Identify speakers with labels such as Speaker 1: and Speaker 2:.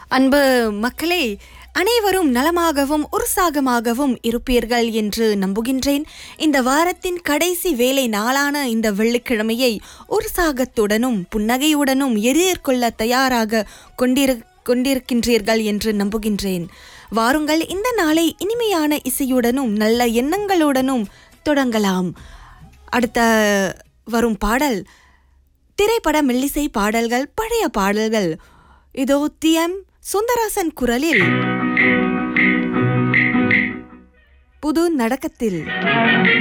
Speaker 1: அன்பு மக்களே அனைவரும் நலமாகவும் உற்சாகமாகவும் இருப்பீர்கள் என்று நம்புகின்றேன் இந்த வாரத்தின் கடைசி வேலை நாளான இந்த வெள்ளிக்கிழமையை உற்சாகத்துடனும் புன்னகையுடனும் எதிர்கொள்ள தயாராக கொண்டிரு கொண்டிருக்கின்றீர்கள் என்று நம்புகின்றேன் வாருங்கள் இந்த நாளை இனிமையான இசையுடனும் நல்ல எண்ணங்களுடனும் தொடங்கலாம் அடுத்த வரும் பாடல் திரைப்பட மெல்லிசை பாடல்கள் பழைய பாடல்கள் இதோ தியம் சுந்தராசன் குரலில் புது நடக்கத்தில்